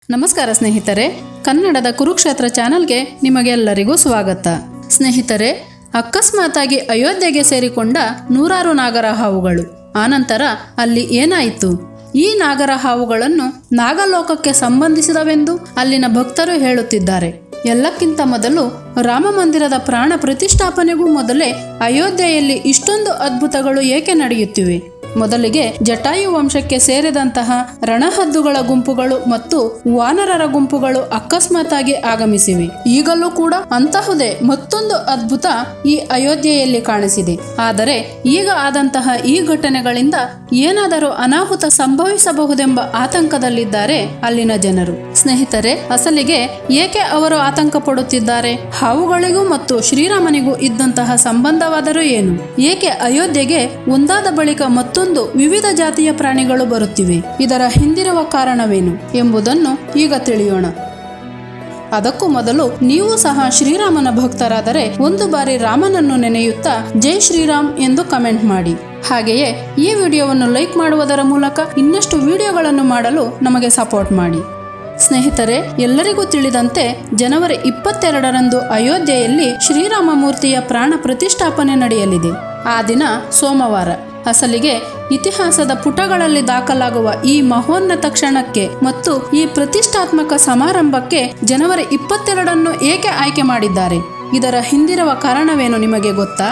ನಮಸ್ಕಾರ ಸ್ನೇಹಿತರೆ ಕನ್ನಡದ ಕುರುಕ್ಷೇತ್ರ ಚಾನಲ್ಗೆ ನಿಮಗೆಲ್ಲರಿಗೂ ಸ್ವಾಗತ ಸ್ನೇಹಿತರೆ ಅಕಸ್ಮಾತಾಗಿ ಅಯೋಧ್ಯೆಗೆ ಸೇರಿಕೊಂಡ ನೂರಾರು ನಾಗರ ಹಾವುಗಳು ಆನಂತರ ಅಲ್ಲಿ ಏನಾಯಿತು ಈ ನಾಗರ ಹಾವುಗಳನ್ನು ನಾಗಲೋಕಕ್ಕೆ ಸಂಬಂಧಿಸಿದವೆಂದು ಅಲ್ಲಿನ ಭಕ್ತರು ಹೇಳುತ್ತಿದ್ದಾರೆ ಎಲ್ಲಕ್ಕಿಂತ ಮೊದಲು ರಾಮ ಮಂದಿರದ ಪ್ರಾಣ ಪ್ರತಿಷ್ಠಾಪನೆಗೂ ಮೊದಲೇ ಅಯೋಧ್ಯೆಯಲ್ಲಿ ಇಷ್ಟೊಂದು ಅದ್ಭುತಗಳು ಏಕೆ ನಡೆಯುತ್ತಿವೆ ಮೊದಲಿಗೆ ಜಟಾಯು ವಂಶಕ್ಕೆ ಸೇರಿದಂತಹ ರಣಹದ್ದುಗಳ ಗುಂಪುಗಳು ಮತ್ತು ವಾನರರ ಗುಂಪುಗಳು ಅಕಸ್ಮಾತ್ತಾಗಿ ಆಗಮಿಸಿವೆ ಈಗಲೂ ಕೂಡ ಅಂತಹುದೇ ಮತ್ತೊಂದು ಅದ್ಭುತ ಈ ಅಯೋಧ್ಯೆಯಲ್ಲಿ ಕಾಣಿಸಿದೆ ಆದರೆ ಈಗ ಆದಂತಹ ಈ ಘಟನೆಗಳಿಂದ ಏನಾದರೂ ಅನಾಹುತ ಸಂಭವಿಸಬಹುದೆಂಬ ಆತಂಕದಲ್ಲಿದ್ದಾರೆ ಅಲ್ಲಿನ ಜನರು ಸ್ನೇಹಿತರೆ ಅಸಲಿಗೆ ಏಕೆ ಅವರು ಆತಂಕ ಪಡುತ್ತಿದ್ದಾರೆ ಹಾವುಗಳಿಗೂ ಮತ್ತು ಶ್ರೀರಾಮನಿಗೂ ಇದ್ದಂತಹ ಸಂಬಂಧವಾದರೂ ಏನು ಏಕೆ ಅಯೋಧ್ಯೆಗೆ ಒಂದಾದ ಬಳಿಕ ಮತ್ತೊಂದು ವಿವಿಧ ಜಾತಿಯ ಪ್ರಾಣಿಗಳು ಬರುತ್ತಿವೆ ಇದರ ಹಿಂದಿರುವ ಕಾರಣವೇನು ಎಂಬುದನ್ನು ಈಗ ತಿಳಿಯೋಣ ಅದಕ್ಕೂ ಮೊದಲು ನೀವು ಸಹ ಶ್ರೀರಾಮನ ಭಕ್ತರಾದರೆ ಒಂದು ಬಾರಿ ರಾಮನನ್ನು ನೆನೆಯುತ್ತಾ ಜೈ ಶ್ರೀರಾಮ್ ಎಂದು ಕಮೆಂಟ್ ಮಾಡಿ ಹಾಗೆಯೇ ಈ ವಿಡಿಯೋವನ್ನು ಲೈಕ್ ಮಾಡುವುದರ ಮೂಲಕ ಇನ್ನಷ್ಟು ವಿಡಿಯೋಗಳನ್ನು ಮಾಡಲು ನಮಗೆ ಸಪೋರ್ಟ್ ಮಾಡಿ ಸ್ನೇಹಿತರೆ ಎಲ್ಲರಿಗೂ ತಿಳಿದಂತೆ ಜನವರಿ ಇಪ್ಪತ್ತೆರಡರಂದು ಅಯೋಧ್ಯೆಯಲ್ಲಿ ಶ್ರೀರಾಮ ಮೂರ್ತಿಯ ಪ್ರಾಣ ಪ್ರತಿಷ್ಠಾಪನೆ ನಡೆಯಲಿದೆ ಆ ದಿನ ಸೋಮವಾರ ಅಸಲಿಗೆ ಇತಿಹಾಸದ ಪುಟಗಳಲ್ಲಿ ದಾಖಲಾಗುವ ಈ ಮಹೋನ್ನತ ಕ್ಷಣಕ್ಕೆ ಮತ್ತು ಈ ಪ್ರತಿಷ್ಠಾತ್ಮಕ ಸಮಾರಂಭಕ್ಕೆ ಜನವರಿ ಇಪ್ಪತ್ತೆರಡನ್ನು ಏಕೆ ಆಯ್ಕೆ ಮಾಡಿದ್ದಾರೆ ಇದರ ಹಿಂದಿರುವ ಕಾರಣವೇನು ನಿಮಗೆ ಗೊತ್ತಾ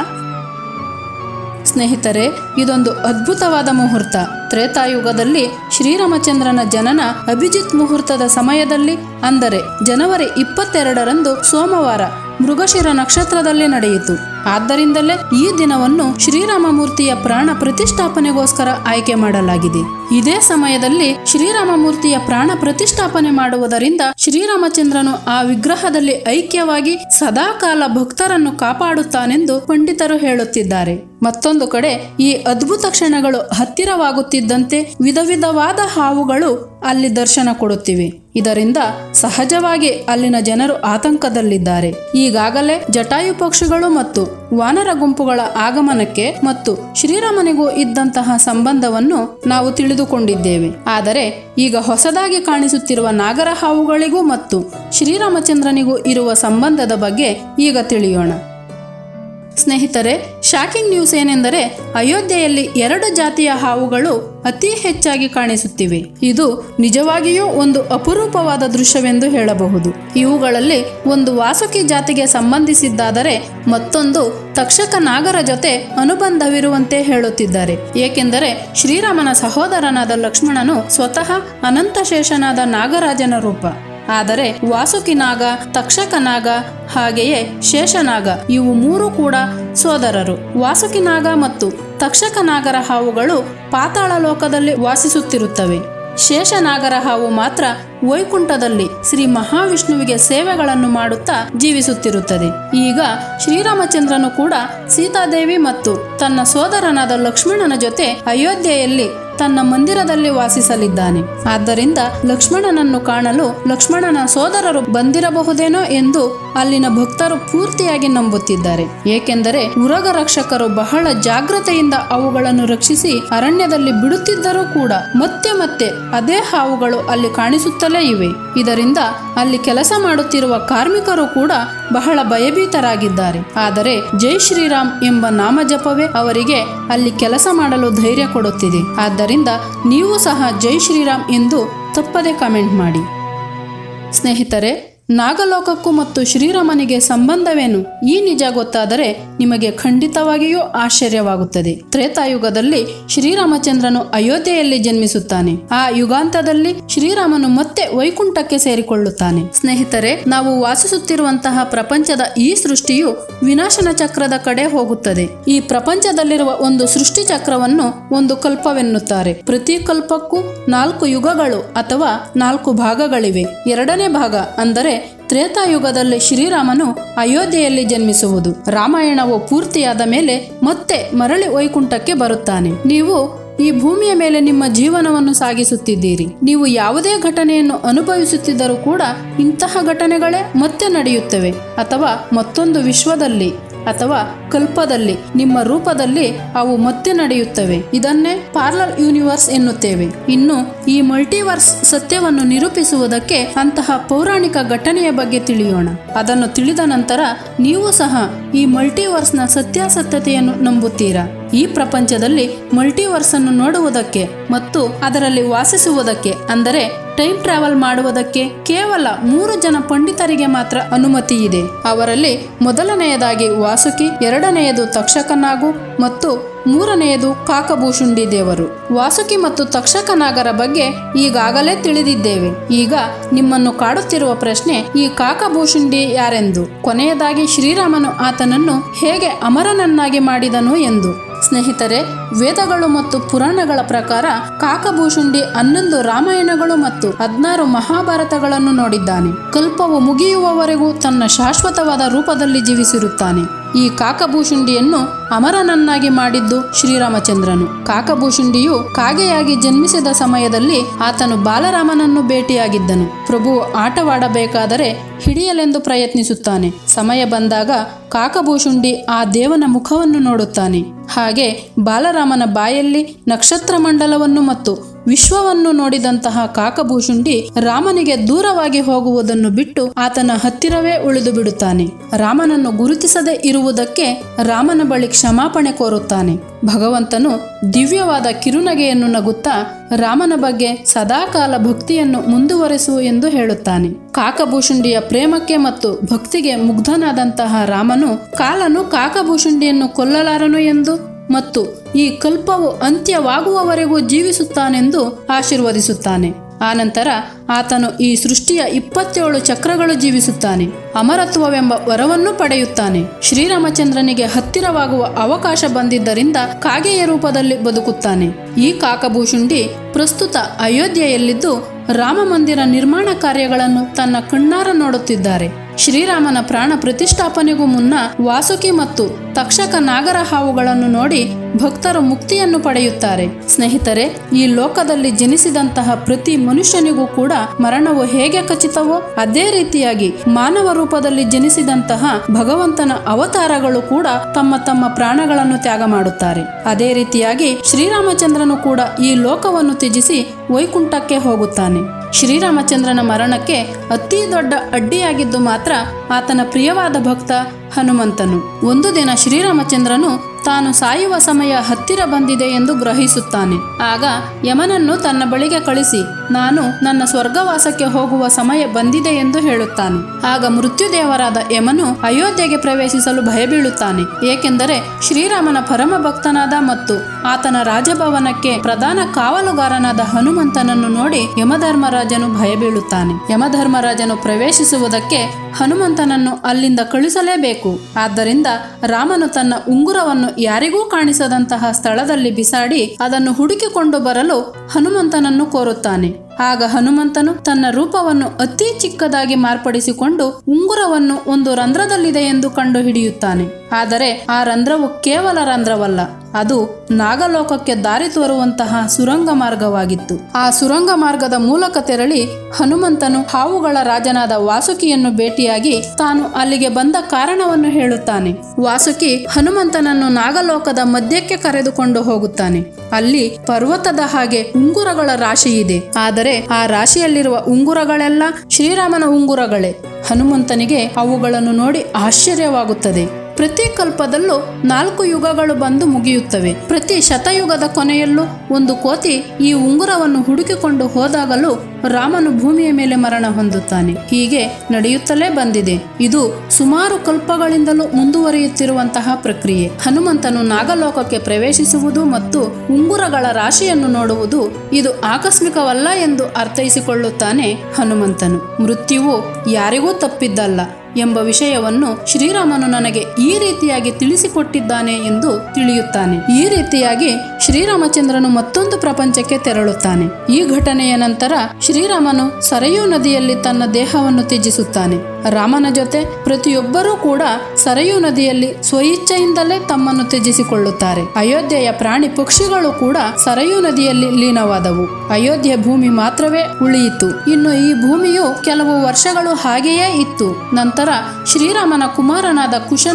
ಸ್ನೇಹಿತರೆ ಇದೊಂದು ಅದ್ಭುತವಾದ ಮುಹೂರ್ತ ತ್ರೇತಾಯುಗದಲ್ಲಿ ಶ್ರೀರಾಮಚಂದ್ರನ ಜನನ ಅಭಿಜಿತ್ ಮುಹೂರ್ತದ ಸಮಯದಲ್ಲಿ ಅಂದರೆ ಜನವರಿ ಇಪ್ಪತ್ತೆರಡರಂದು ಸೋಮವಾರ ಮೃಗಶಿರ ನಕ್ಷತ್ರದಲ್ಲಿ ನಡೆಯಿತು ಆದ್ದರಿಂದಲೇ ಈ ದಿನವನ್ನು ಶ್ರೀರಾಮ ಮೂರ್ತಿಯ ಪ್ರಾಣ ಪ್ರತಿಷ್ಠಾಪನೆಗೋಸ್ಕರ ಆಯ್ಕೆ ಮಾಡಲಾಗಿದೆ ಇದೇ ಸಮಯದಲ್ಲಿ ಶ್ರೀರಾಮ ಮೂರ್ತಿಯ ಪ್ರಾಣ ಪ್ರತಿಷ್ಠಾಪನೆ ಮಾಡುವುದರಿಂದ ಶ್ರೀರಾಮಚಂದ್ರನು ಆ ವಿಗ್ರಹದಲ್ಲಿ ಐಕ್ಯವಾಗಿ ಸದಾಕಾಲ ಭಕ್ತರನ್ನು ಕಾಪಾಡುತ್ತಾನೆಂದು ಪಂಡಿತರು ಹೇಳುತ್ತಿದ್ದಾರೆ ಮತ್ತೊಂದು ಕಡೆ ಈ ಅದ್ಭುತ ಕ್ಷಣಗಳು ಹತ್ತಿರವಾಗುತ್ತಿದ್ದಂತೆ ವಿಧ ವಿಧವಾದ ಹಾವುಗಳು ಅಲ್ಲಿ ದರ್ಶನ ಕೊಡುತ್ತಿವೆ ಇದರಿಂದ ಸಹಜವಾಗಿ ಅಲ್ಲಿನ ಜನರು ಆತಂಕದಲ್ಲಿದ್ದಾರೆ ಈಗಾಗಲೇ ಜಟಾಯು ಪಕ್ಷಿಗಳು ಮತ್ತು ವಾನರ ಗುಂಪುಗಳ ಆಗಮನಕ್ಕೆ ಮತ್ತು ಶ್ರೀರಾಮನಿಗೂ ಇದ್ದಂತಹ ಸಂಬಂಧವನ್ನು ನಾವು ತಿಳಿದುಕೊಂಡಿದ್ದೇವೆ ಆದರೆ ಈಗ ಹೊಸದಾಗಿ ಕಾಣಿಸುತ್ತಿರುವ ನಾಗರ ಹಾವುಗಳಿಗೂ ಮತ್ತು ಶ್ರೀರಾಮಚಂದ್ರನಿಗೂ ಇರುವ ಸಂಬಂಧದ ಬಗ್ಗೆ ಈಗ ತಿಳಿಯೋಣ ಸ್ನೇಹಿತರೆ ಶಾಕಿಂಗ್ ನ್ಯೂಸ್ ಏನೆಂದರೆ ಅಯೋಧ್ಯೆಯಲ್ಲಿ ಎರಡು ಜಾತಿಯ ಹಾವುಗಳು ಅತಿ ಹೆಚ್ಚಾಗಿ ಕಾಣಿಸುತ್ತಿವೆ ಇದು ನಿಜವಾಗಿಯೂ ಒಂದು ಅಪರೂಪವಾದ ದೃಶ್ಯವೆಂದು ಹೇಳಬಹುದು ಇವುಗಳಲ್ಲಿ ಒಂದು ವಾಸುಕಿ ಜಾತಿಗೆ ಸಂಬಂಧಿಸಿದ್ದಾದರೆ ಮತ್ತೊಂದು ತಕ್ಷಕ ನಾಗರ ಜೊತೆ ಅನುಬಂಧವಿರುವಂತೆ ಹೇಳುತ್ತಿದ್ದಾರೆ ಏಕೆಂದರೆ ಶ್ರೀರಾಮನ ಸಹೋದರನಾದ ಲಕ್ಷ್ಮಣನು ಸ್ವತಃ ಅನಂತಶೇಷನಾದ ನಾಗರಾಜನ ರೂಪ ಆದರೆ ವಾಸುಕಿ ನಾಗ ತಕ್ಷಕ ನಾಗ ಹಾಗೆಯೇ ಶೇಷನಾಗ ಇವು ಮೂರು ಕೂಡ ಸೋದರರು ವಾಸುಕಿ ನಾಗ ಮತ್ತು ತಕ್ಷಕ ನಾಗರ ಹಾವುಗಳು ಪಾತಾಳ ಲೋಕದಲ್ಲಿ ವಾಸಿಸುತ್ತಿರುತ್ತವೆ ಶೇಷನಾಗರ ಹಾವು ಮಾತ್ರ ವೈಕುಂಠದಲ್ಲಿ ಶ್ರೀ ಮಹಾವಿಷ್ಣುವಿಗೆ ಸೇವೆಗಳನ್ನು ಮಾಡುತ್ತಾ ಜೀವಿಸುತ್ತಿರುತ್ತದೆ ಈಗ ಶ್ರೀರಾಮಚಂದ್ರನು ಕೂಡ ಸೀತಾದೇವಿ ಮತ್ತು ತನ್ನ ಸೋದರನಾದ ಲಕ್ಷ್ಮಣನ ಜೊತೆ ಅಯೋಧ್ಯೆಯಲ್ಲಿ ತನ್ನ ಮಂದಿರದಲ್ಲಿ ವಾಸಿಸಲಿದ್ದಾನೆ ಆದ್ದರಿಂದ ಲಕ್ಷ್ಮಣನನ್ನು ಕಾಣಲು ಲಕ್ಷ್ಮಣನ ಸೋದರರು ಬಂದಿರಬಹುದೇನೋ ಎಂದು ಅಲ್ಲಿನ ಭಕ್ತರು ಪೂರ್ತಿಯಾಗಿ ನಂಬುತ್ತಿದ್ದಾರೆ ಏಕೆಂದರೆ ಉರಗ ರಕ್ಷಕರು ಬಹಳ ಜಾಗ್ರತೆಯಿಂದ ಅವುಗಳನ್ನು ರಕ್ಷಿಸಿ ಅರಣ್ಯದಲ್ಲಿ ಬಿಡುತ್ತಿದ್ದರೂ ಕೂಡ ಮತ್ತೆ ಮತ್ತೆ ಅದೇ ಹಾವುಗಳು ಅಲ್ಲಿ ಕಾಣಿಸುತ್ತಲೇ ಇವೆ ಇದರಿಂದ ಅಲ್ಲಿ ಕೆಲಸ ಮಾಡುತ್ತಿರುವ ಕಾರ್ಮಿಕರು ಕೂಡ ಬಹಳ ಭಯಭೀತರಾಗಿದ್ದಾರೆ ಆದರೆ ಜೈ ಶ್ರೀರಾಮ್ ಎಂಬ ನಾಮಜಪವೇ ಅವರಿಗೆ ಅಲ್ಲಿ ಕೆಲಸ ಮಾಡಲು ಧೈರ್ಯ ಕೊಡುತ್ತಿದೆ ಆದ್ದರಿಂದ ನೀವು ಸಹ ಜೈ ಶ್ರೀರಾಮ್ ಎಂದು ತಪ್ಪದೆ ಕಮೆಂಟ್ ಮಾಡಿ ಸ್ನೇಹಿತರೆ ನಾಗಲೋಕಕ್ಕೂ ಮತ್ತು ಶ್ರೀರಾಮನಿಗೆ ಸಂಬಂಧವೇನು ಈ ನಿಜ ಗೊತ್ತಾದರೆ ನಿಮಗೆ ಖಂಡಿತವಾಗಿಯೂ ಆಶ್ಚರ್ಯವಾಗುತ್ತದೆ ತ್ರೇತಾಯುಗದಲ್ಲಿ ಶ್ರೀರಾಮಚಂದ್ರನು ಅಯೋಧ್ಯೆಯಲ್ಲಿ ಜನ್ಮಿಸುತ್ತಾನೆ ಆ ಯುಗಾಂತದಲ್ಲಿ ಶ್ರೀರಾಮನು ಮತ್ತೆ ವೈಕುಂಠಕ್ಕೆ ಸೇರಿಕೊಳ್ಳುತ್ತಾನೆ ಸ್ನೇಹಿತರೆ ನಾವು ವಾಸಿಸುತ್ತಿರುವಂತಹ ಪ್ರಪಂಚದ ಈ ಸೃಷ್ಟಿಯು ವಿನಾಶನ ಚಕ್ರದ ಕಡೆ ಹೋಗುತ್ತದೆ ಈ ಪ್ರಪಂಚದಲ್ಲಿರುವ ಒಂದು ಸೃಷ್ಟಿ ಚಕ್ರವನ್ನು ಒಂದು ಕಲ್ಪವೆನ್ನುತ್ತಾರೆ ಪ್ರತಿ ಕಲ್ಪಕ್ಕೂ ನಾಲ್ಕು ಯುಗಗಳು ಅಥವಾ ನಾಲ್ಕು ಭಾಗಗಳಿವೆ ಎರಡನೇ ಭಾಗ ಅಂದರೆ ತ್ರೇತಾಯುಗದಲ್ಲಿ ಶ್ರೀರಾಮನು ಅಯೋಧ್ಯೆಯಲ್ಲಿ ಜನ್ಮಿಸುವುದು ರಾಮಾಯಣವು ಪೂರ್ತಿಯಾದ ಮೇಲೆ ಮತ್ತೆ ಮರಳಿ ವೈಕುಂಠಕ್ಕೆ ಬರುತ್ತಾನೆ ನೀವು ಈ ಭೂಮಿಯ ಮೇಲೆ ನಿಮ್ಮ ಜೀವನವನ್ನು ಸಾಗಿಸುತ್ತಿದ್ದೀರಿ ನೀವು ಯಾವುದೇ ಘಟನೆಯನ್ನು ಅನುಭವಿಸುತ್ತಿದ್ದರೂ ಕೂಡ ಇಂತಹ ಘಟನೆಗಳೇ ಮತ್ತೆ ನಡೆಯುತ್ತವೆ ಅಥವಾ ಮತ್ತೊಂದು ವಿಶ್ವದಲ್ಲಿ ಅಥವಾ ಕಲ್ಪದಲ್ಲಿ ನಿಮ್ಮ ರೂಪದಲ್ಲಿ ಅವು ಮತ್ತೆ ನಡೆಯುತ್ತವೆ ಇದನ್ನೇ ಪಾರ್ಲರ್ ಯೂನಿವರ್ಸ್ ಎನ್ನುತ್ತೇವೆ ಇನ್ನು ಈ ಮಲ್ಟಿವರ್ಸ್ ಸತ್ಯವನ್ನು ನಿರೂಪಿಸುವುದಕ್ಕೆ ಅಂತಹ ಪೌರಾಣಿಕ ಘಟನೆಯ ಬಗ್ಗೆ ತಿಳಿಯೋಣ ಅದನ್ನು ತಿಳಿದ ನಂತರ ನೀವು ಸಹ ಈ ಮಲ್ಟಿವರ್ಸ್ನ ಸತ್ಯಾಸತ್ಯತೆಯನ್ನು ನಂಬುತ್ತೀರಾ ಈ ಪ್ರಪಂಚದಲ್ಲಿ ಮಲ್ಟಿವರ್ಸ್ ಅನ್ನು ನೋಡುವುದಕ್ಕೆ ಮತ್ತು ಅದರಲ್ಲಿ ವಾಸಿಸುವುದಕ್ಕೆ ಅಂದರೆ ಟೈಮ್ ಟ್ರಾವೆಲ್ ಮಾಡುವುದಕ್ಕೆ ಕೇವಲ ಮೂರು ಜನ ಪಂಡಿತರಿಗೆ ಮಾತ್ರ ಅನುಮತಿ ಇದೆ ಅವರಲ್ಲಿ ಮೊದಲನೆಯದಾಗಿ ವಾಸುಕಿ ಎರಡನೆಯದು ತಕ್ಷಕನಾಗು ಮತ್ತು ಮೂರನೆಯದು ಕಾಕಭೂಷುಂಡಿ ದೇವರು ವಾಸುಕಿ ಮತ್ತು ತಕ್ಷಕನಾಗರ ಬಗ್ಗೆ ಈಗಾಗಲೇ ತಿಳಿದಿದ್ದೇವೆ ಈಗ ನಿಮ್ಮನ್ನು ಕಾಡುತ್ತಿರುವ ಪ್ರಶ್ನೆ ಈ ಕಾಕಭೂಷುಂಡಿ ಯಾರೆಂದು ಕೊನೆಯದಾಗಿ ಶ್ರೀರಾಮನು ಆತನನ್ನು ಹೇಗೆ ಅಮರನನ್ನಾಗಿ ಮಾಡಿದನು ಎಂದು ಸ್ನೇಹಿತರೆ ವೇದಗಳು ಮತ್ತು ಪುರಾಣಗಳ ಪ್ರಕಾರ ಕಾಕಭೂಷುಂಡಿ ಹನ್ನೊಂದು ರಾಮಾಯಣಗಳು ಮತ್ತು ಹದಿನಾರು ಮಹಾಭಾರತಗಳನ್ನು ನೋಡಿದ್ದಾನೆ ಕಲ್ಪವು ಮುಗಿಯುವವರೆಗೂ ತನ್ನ ಶಾಶ್ವತವಾದ ರೂಪದಲ್ಲಿ ಜೀವಿಸಿರುತ್ತಾನೆ ಈ ಕಾಕಭೂಷುಂಡಿಯನ್ನು ಅಮರನನ್ನಾಗಿ ಮಾಡಿದ್ದು ಶ್ರೀರಾಮಚಂದ್ರನು ಕಾಕಭೂಷುಂಡಿಯು ಕಾಗೆಯಾಗಿ ಜನ್ಮಿಸಿದ ಸಮಯದಲ್ಲಿ ಆತನು ಬಾಲರಾಮನನ್ನು ಭೇಟಿಯಾಗಿದ್ದನು ಪ್ರಭು ಆಟವಾಡಬೇಕಾದರೆ ಹಿಡಿಯಲೆಂದು ಪ್ರಯತ್ನಿಸುತ್ತಾನೆ ಸಮಯ ಬಂದಾಗ ಕಾಕಭೂಷುಂಡಿ ಆ ದೇವನ ಮುಖವನ್ನು ನೋಡುತ್ತಾನೆ ಹಾಗೆ ಬಾಲರಾಮನ ಬಾಯಲ್ಲಿ ನಕ್ಷತ್ರ ಮಂಡಲವನ್ನು ಮತ್ತು ವಿಶ್ವವನ್ನು ನೋಡಿದಂತಹ ಕಾಕಭೂಷುಂಡಿ ರಾಮನಿಗೆ ದೂರವಾಗಿ ಹೋಗುವುದನ್ನು ಬಿಟ್ಟು ಆತನ ಹತ್ತಿರವೇ ಉಳಿದು ಬಿಡುತ್ತಾನೆ ರಾಮನನ್ನು ಗುರುತಿಸದೆ ಇರುವುದಕ್ಕೆ ರಾಮನ ಬಳಿ ಕ್ಷಮಾಪಣೆ ಕೋರುತ್ತಾನೆ ಭಗವಂತನು ದಿವ್ಯವಾದ ಕಿರುನಗೆಯನ್ನು ನಗುತ್ತಾ ರಾಮನ ಬಗ್ಗೆ ಸದಾಕಾಲ ಭಕ್ತಿಯನ್ನು ಮುಂದುವರೆಸು ಎಂದು ಹೇಳುತ್ತಾನೆ ಕಾಕಭೂಷುಂಡಿಯ ಪ್ರೇಮಕ್ಕೆ ಮತ್ತು ಭಕ್ತಿಗೆ ಮುಗ್ಧನಾದಂತಹ ರಾಮನು ಕಾಲನು ಕಾಕಭೂಷುಂಡಿಯನ್ನು ಕೊಲ್ಲಲಾರನು ಎಂದು ಮತ್ತು ಈ ಕಲ್ಪವು ಅಂತ್ಯವಾಗುವವರೆಗೂ ಜೀವಿಸುತ್ತಾನೆಂದು ಆಶೀರ್ವದಿಸುತ್ತಾನೆ ಆನಂತರ ಆತನು ಈ ಸೃಷ್ಟಿಯ ಇಪ್ಪತ್ತೇಳು ಚಕ್ರಗಳು ಜೀವಿಸುತ್ತಾನೆ ಅಮರತ್ವವೆಂಬ ವರವನ್ನು ಪಡೆಯುತ್ತಾನೆ ಶ್ರೀರಾಮಚಂದ್ರನಿಗೆ ಹತ್ತಿರವಾಗುವ ಅವಕಾಶ ಬಂದಿದ್ದರಿಂದ ಕಾಗೆಯ ರೂಪದಲ್ಲಿ ಬದುಕುತ್ತಾನೆ ಈ ಕಾಕಭೂಷುಂಡಿ ಪ್ರಸ್ತುತ ಅಯೋಧ್ಯೆಯಲ್ಲಿದ್ದು ರಾಮ ಮಂದಿರ ನಿರ್ಮಾಣ ಕಾರ್ಯಗಳನ್ನು ತನ್ನ ಕಣ್ಣಾರ ನೋಡುತ್ತಿದ್ದಾರೆ ಶ್ರೀರಾಮನ ಪ್ರಾಣ ಪ್ರತಿಷ್ಠಾಪನೆಗೂ ಮುನ್ನ ವಾಸುಕಿ ಮತ್ತು ತಕ್ಷಕ ನಾಗರ ಹಾವುಗಳನ್ನು ನೋಡಿ ಭಕ್ತರು ಮುಕ್ತಿಯನ್ನು ಪಡೆಯುತ್ತಾರೆ ಸ್ನೇಹಿತರೆ ಈ ಲೋಕದಲ್ಲಿ ಜನಿಸಿದಂತಹ ಪ್ರತಿ ಮನುಷ್ಯನಿಗೂ ಕೂಡ ಮರಣವು ಹೇಗೆ ಖಚಿತವೋ ಅದೇ ರೀತಿಯಾಗಿ ಮಾನವ ರೂಪದಲ್ಲಿ ಜನಿಸಿದಂತಹ ಭಗವಂತನ ಅವತಾರಗಳು ಕೂಡ ತಮ್ಮ ತಮ್ಮ ಪ್ರಾಣಗಳನ್ನು ತ್ಯಾಗ ಮಾಡುತ್ತಾರೆ ಅದೇ ರೀತಿಯಾಗಿ ಶ್ರೀರಾಮಚಂದ್ರನು ಕೂಡ ಈ ಲೋಕವನ್ನು ತ್ಯಜಿಸಿ ವೈಕುಂಠಕ್ಕೆ ಹೋಗುತ್ತಾನೆ ಶ್ರೀರಾಮಚಂದ್ರನ ಮರಣಕ್ಕೆ ಅತಿ ದೊಡ್ಡ ಅಡ್ಡಿಯಾಗಿದ್ದು ಮಾತ್ರ ಆತನ ಪ್ರಿಯವಾದ ಭಕ್ತ ಹನುಮಂತನು ಒಂದು ದಿನ ಶ್ರೀರಾಮಚಂದ್ರನು ತಾನು ಸಾಯುವ ಸಮಯ ಹತ್ತಿರ ಬಂದಿದೆ ಎಂದು ಗ್ರಹಿಸುತ್ತಾನೆ ಆಗ ಯಮನನ್ನು ತನ್ನ ಬಳಿಗೆ ಕಳಿಸಿ ನಾನು ನನ್ನ ಸ್ವರ್ಗವಾಸಕ್ಕೆ ಹೋಗುವ ಸಮಯ ಬಂದಿದೆ ಎಂದು ಹೇಳುತ್ತಾನೆ ಆಗ ಮೃತ್ಯುದೇವರಾದ ಯಮನು ಅಯೋಧ್ಯೆಗೆ ಪ್ರವೇಶಿಸಲು ಭಯಬೀಳುತ್ತಾನೆ ಏಕೆಂದರೆ ಶ್ರೀರಾಮನ ಪರಮ ಭಕ್ತನಾದ ಮತ್ತು ಆತನ ರಾಜಭವನಕ್ಕೆ ಪ್ರಧಾನ ಕಾವಲುಗಾರನಾದ ಹನುಮಂತನನ್ನು ನೋಡಿ ಯಮಧರ್ಮರಾಜನು ಭಯಬೀಳುತ್ತಾನೆ ಯಮಧರ್ಮರಾಜನು ಪ್ರವೇಶಿಸುವುದಕ್ಕೆ ಹನುಮಂತನನ್ನು ಅಲ್ಲಿಂದ ಕಳಿಸಲೇಬೇಕು ಆದ್ದರಿಂದ ರಾಮನು ತನ್ನ ಉಂಗುರವನ್ನು ಯಾರಿಗೂ ಕಾಣಿಸದಂತಹ ಸ್ಥಳದಲ್ಲಿ ಬಿಸಾಡಿ ಅದನ್ನು ಹುಡುಕಿಕೊಂಡು ಬರಲು ಹನುಮಂತನನ್ನು ಕೋರುತ್ತಾನೆ ಆಗ ಹನುಮಂತನು ತನ್ನ ರೂಪವನ್ನು ಅತಿ ಚಿಕ್ಕದಾಗಿ ಮಾರ್ಪಡಿಸಿಕೊಂಡು ಉಂಗುರವನ್ನು ಒಂದು ರಂಧ್ರದಲ್ಲಿದೆ ಎಂದು ಕಂಡು ಹಿಡಿಯುತ್ತಾನೆ ಆದರೆ ಆ ರಂಧ್ರವು ಕೇವಲ ರಂಧ್ರವಲ್ಲ ಅದು ನಾಗಲೋಕಕ್ಕೆ ದಾರಿ ತೋರುವಂತಹ ಸುರಂಗ ಮಾರ್ಗವಾಗಿತ್ತು ಆ ಸುರಂಗ ಮಾರ್ಗದ ಮೂಲಕ ತೆರಳಿ ಹನುಮಂತನು ಹಾವುಗಳ ರಾಜನಾದ ವಾಸುಕಿಯನ್ನು ಭೇಟಿಯಾಗಿ ತಾನು ಅಲ್ಲಿಗೆ ಬಂದ ಕಾರಣವನ್ನು ಹೇಳುತ್ತಾನೆ ವಾಸುಕಿ ಹನುಮಂತನನ್ನು ನಾಗಲೋಕದ ಮಧ್ಯಕ್ಕೆ ಕರೆದುಕೊಂಡು ಹೋಗುತ್ತಾನೆ ಅಲ್ಲಿ ಪರ್ವತದ ಹಾಗೆ ಉಂಗುರಗಳ ರಾಶಿ ಇದೆ ಆದರೆ ಆ ರಾಶಿಯಲ್ಲಿರುವ ಉಂಗುರಗಳೆಲ್ಲ ಶ್ರೀರಾಮನ ಉಂಗುರಗಳೇ ಹನುಮಂತನಿಗೆ ಅವುಗಳನ್ನು ನೋಡಿ ಆಶ್ಚರ್ಯವಾಗುತ್ತದೆ ಪ್ರತಿ ಕಲ್ಪದಲ್ಲೂ ನಾಲ್ಕು ಯುಗಗಳು ಬಂದು ಮುಗಿಯುತ್ತವೆ ಪ್ರತಿ ಶತಯುಗದ ಕೊನೆಯಲ್ಲೂ ಒಂದು ಕೋತಿ ಈ ಉಂಗುರವನ್ನು ಹುಡುಕಿಕೊಂಡು ಹೋದಾಗಲೂ ರಾಮನು ಭೂಮಿಯ ಮೇಲೆ ಮರಣ ಹೊಂದುತ್ತಾನೆ ಹೀಗೆ ನಡೆಯುತ್ತಲೇ ಬಂದಿದೆ ಇದು ಸುಮಾರು ಕಲ್ಪಗಳಿಂದಲೂ ಮುಂದುವರಿಯುತ್ತಿರುವಂತಹ ಪ್ರಕ್ರಿಯೆ ಹನುಮಂತನು ನಾಗಲೋಕಕ್ಕೆ ಪ್ರವೇಶಿಸುವುದು ಮತ್ತು ಉಂಗುರಗಳ ರಾಶಿಯನ್ನು ನೋಡುವುದು ಇದು ಆಕಸ್ಮಿಕವಲ್ಲ ಎಂದು ಅರ್ಥೈಸಿಕೊಳ್ಳುತ್ತಾನೆ ಹನುಮಂತನು ಮೃತ್ಯುವು ಯಾರಿಗೂ ತಪ್ಪಿದ್ದಲ್ಲ ಎಂಬ ವಿಷಯವನ್ನು ಶ್ರೀರಾಮನು ನನಗೆ ಈ ರೀತಿಯಾಗಿ ತಿಳಿಸಿಕೊಟ್ಟಿದ್ದಾನೆ ಎಂದು ತಿಳಿಯುತ್ತಾನೆ ಈ ರೀತಿಯಾಗಿ ಶ್ರೀರಾಮಚಂದ್ರನು ಮತ್ತೊಂದು ಪ್ರಪಂಚಕ್ಕೆ ತೆರಳುತ್ತಾನೆ ಈ ಘಟನೆಯ ನಂತರ ಶ್ರೀರಾಮನು ಸರಯೂ ನದಿಯಲ್ಲಿ ತನ್ನ ದೇಹವನ್ನು ತ್ಯಜಿಸುತ್ತಾನೆ ರಾಮನ ಜೊತೆ ಪ್ರತಿಯೊಬ್ಬರೂ ಕೂಡ ಸರಯೂ ನದಿಯಲ್ಲಿ ಸ್ವಇಚ್ಛೆಯಿಂದಲೇ ತಮ್ಮನ್ನು ತ್ಯಜಿಸಿಕೊಳ್ಳುತ್ತಾರೆ ಅಯೋಧ್ಯೆಯ ಪ್ರಾಣಿ ಪಕ್ಷಿಗಳು ಕೂಡ ಸರಯೂ ನದಿಯಲ್ಲಿ ಲೀನವಾದವು ಅಯೋಧ್ಯೆ ಭೂಮಿ ಮಾತ್ರವೇ ಉಳಿಯಿತು ಇನ್ನು ಈ ಭೂಮಿಯು ಕೆಲವು ವರ್ಷಗಳು ಹಾಗೆಯೇ ಇತ್ತು ನಂತರ ಶ್ರೀರಾಮನ ಕುಮಾರನಾದ ಕುಶನು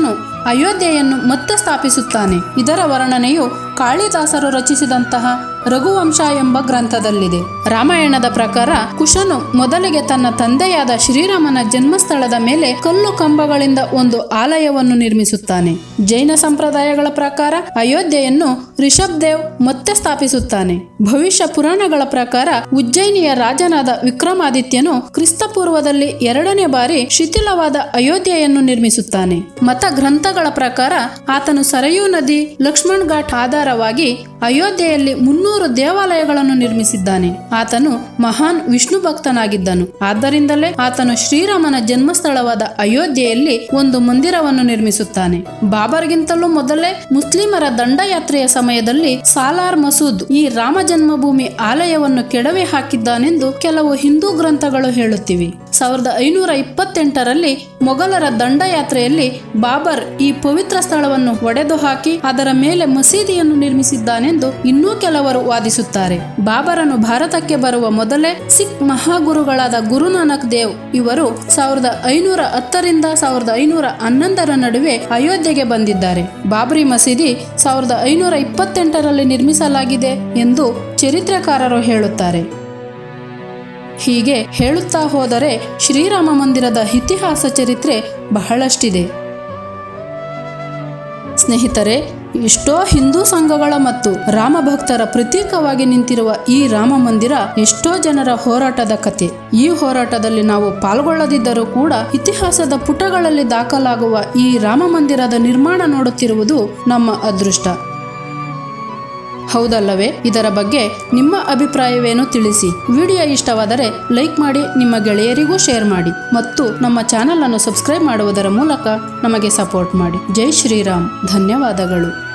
ಅಯೋಧ್ಯೆಯನ್ನು ಮತ್ತೆ ಸ್ಥಾಪಿಸುತ್ತಾನೆ ಇದರ ವರ್ಣನೆಯು ಕಾಳಿದಾಸರು ರಚಿಸಿದಂತಹ ರಘುವಂಶ ಎಂಬ ಗ್ರಂಥದಲ್ಲಿದೆ ರಾಮಾಯಣದ ಪ್ರಕಾರ ಕುಶನು ಮೊದಲಿಗೆ ತನ್ನ ತಂದೆಯಾದ ಶ್ರೀರಾಮನ ಜನ್ಮಸ್ಥಳದ ಮೇಲೆ ಕಲ್ಲು ಕಂಬಗಳಿಂದ ಒಂದು ಆಲಯವನ್ನು ನಿರ್ಮಿಸುತ್ತಾನೆ ಜೈನ ಸಂಪ್ರದಾಯಗಳ ಪ್ರಕಾರ ಅಯೋಧ್ಯೆಯನ್ನು ರಿಷಬ್ ದೇವ್ ಮತ್ತೆ ಸ್ಥಾಪಿಸುತ್ತಾನೆ ಭವಿಷ್ಯ ಪುರಾಣಗಳ ಪ್ರಕಾರ ಉಜ್ಜಯಿನಿಯ ರಾಜನಾದ ವಿಕ್ರಮಾದಿತ್ಯನು ಕ್ರಿಸ್ತಪೂರ್ವದಲ್ಲಿ ಎರಡನೇ ಬಾರಿ ಶಿಥಿಲವಾದ ಅಯೋಧ್ಯೆಯನ್ನು ನಿರ್ಮಿಸುತ್ತಾನೆ ಮತ ಗ್ರಂಥಗಳ ಪ್ರಕಾರ ಆತನು ಸರಯೂ ನದಿ ಲಕ್ಷ್ಮಣ್ ಘಾಟ್ ಆಧಾರವಾಗಿ ಅಯೋಧ್ಯೆಯಲ್ಲಿ ಮುನ್ನೂರು ದೇವಾಲಯಗಳನ್ನು ನಿರ್ಮಿಸಿದ್ದಾನೆ ಆತನು ಮಹಾನ್ ವಿಷ್ಣು ಭಕ್ತನಾಗಿದ್ದನು ಆದ್ದರಿಂದಲೇ ಆತನು ಶ್ರೀರಾಮನ ಜನ್ಮಸ್ಥಳವಾದ ಅಯೋಧ್ಯೆಯಲ್ಲಿ ಒಂದು ಮಂದಿರವನ್ನು ನಿರ್ಮಿಸುತ್ತಾನೆ ಬಾಬರ್ಗಿಂತಲೂ ಮೊದಲೇ ಮುಸ್ಲಿಮರ ದಂಡಯಾತ್ರೆಯ ಸಮಯದಲ್ಲಿ ಸಾಲಾರ್ ಮಸೂದ್ ಈ ರಾಮ ಜನ್ಮಭೂಮಿ ಆಲಯವನ್ನು ಕೆಡವಿ ಹಾಕಿದ್ದಾನೆಂದು ಕೆಲವು ಹಿಂದೂ ಗ್ರಂಥಗಳು ಹೇಳುತ್ತಿವೆ ಸಾವಿರದ ಐನೂರ ಇಪ್ಪತ್ತೆಂಟರಲ್ಲಿ ಮೊಘಲರ ದಂಡಯಾತ್ರೆಯಲ್ಲಿ ಬಾಬರ್ ಈ ಪವಿತ್ರ ಸ್ಥಳವನ್ನು ಒಡೆದು ಹಾಕಿ ಅದರ ಮೇಲೆ ಮಸೀದಿಯನ್ನು ನಿರ್ಮಿಸಿದ್ದಾನೆಂದು ಇನ್ನೂ ಕೆಲವರು ವಾದಿಸುತ್ತಾರೆ ಬಾಬರನು ಭಾರತಕ್ಕೆ ಬರುವ ಮೊದಲೇ ಸಿಖ್ ಮಹಾಗುರುಗಳಾದ ಗುರುನಾನಕ್ ದೇವ್ ಇವರು ಸಾವಿರದ ಐನೂರ ಹತ್ತರಿಂದ ಸಾವಿರದ ಐನೂರ ಹನ್ನೊಂದರ ನಡುವೆ ಅಯೋಧ್ಯೆಗೆ ಬಂದಿದ್ದಾರೆ ಬಾಬ್ರಿ ಮಸೀದಿ ಸಾವಿರದ ಐನೂರ ಇಪ್ಪತ್ತೆಂಟರಲ್ಲಿ ನಿರ್ಮಿಸಲಾಗಿದೆ ಎಂದು ಚರಿತ್ರೆಕಾರರು ಹೇಳುತ್ತಾರೆ ಹೀಗೆ ಹೇಳುತ್ತಾ ಹೋದರೆ ಶ್ರೀರಾಮ ಮಂದಿರದ ಇತಿಹಾಸ ಚರಿತ್ರೆ ಬಹಳಷ್ಟಿದೆ ಸ್ನೇಹಿತರೆ ಎಷ್ಟೋ ಹಿಂದೂ ಸಂಘಗಳ ಮತ್ತು ರಾಮ ಭಕ್ತರ ಪ್ರತೀಕವಾಗಿ ನಿಂತಿರುವ ಈ ರಾಮ ಮಂದಿರ ಎಷ್ಟೋ ಜನರ ಹೋರಾಟದ ಕತೆ ಈ ಹೋರಾಟದಲ್ಲಿ ನಾವು ಪಾಲ್ಗೊಳ್ಳದಿದ್ದರೂ ಕೂಡ ಇತಿಹಾಸದ ಪುಟಗಳಲ್ಲಿ ದಾಖಲಾಗುವ ಈ ರಾಮ ಮಂದಿರದ ನಿರ್ಮಾಣ ನೋಡುತ್ತಿರುವುದು ನಮ್ಮ ಅದೃಷ್ಟ ಹೌದಲ್ಲವೇ ಇದರ ಬಗ್ಗೆ ನಿಮ್ಮ ಅಭಿಪ್ರಾಯವೇನು ತಿಳಿಸಿ ವಿಡಿಯೋ ಇಷ್ಟವಾದರೆ ಲೈಕ್ ಮಾಡಿ ನಿಮ್ಮ ಗೆಳೆಯರಿಗೂ ಶೇರ್ ಮಾಡಿ ಮತ್ತು ನಮ್ಮ ಚಾನಲ್ ಅನ್ನು ಸಬ್ಸ್ಕ್ರೈಬ್ ಮಾಡುವುದರ ಮೂಲಕ ನಮಗೆ ಸಪೋರ್ಟ್ ಮಾಡಿ ಜೈ ಶ್ರೀರಾಮ್ ಧನ್ಯವಾದಗಳು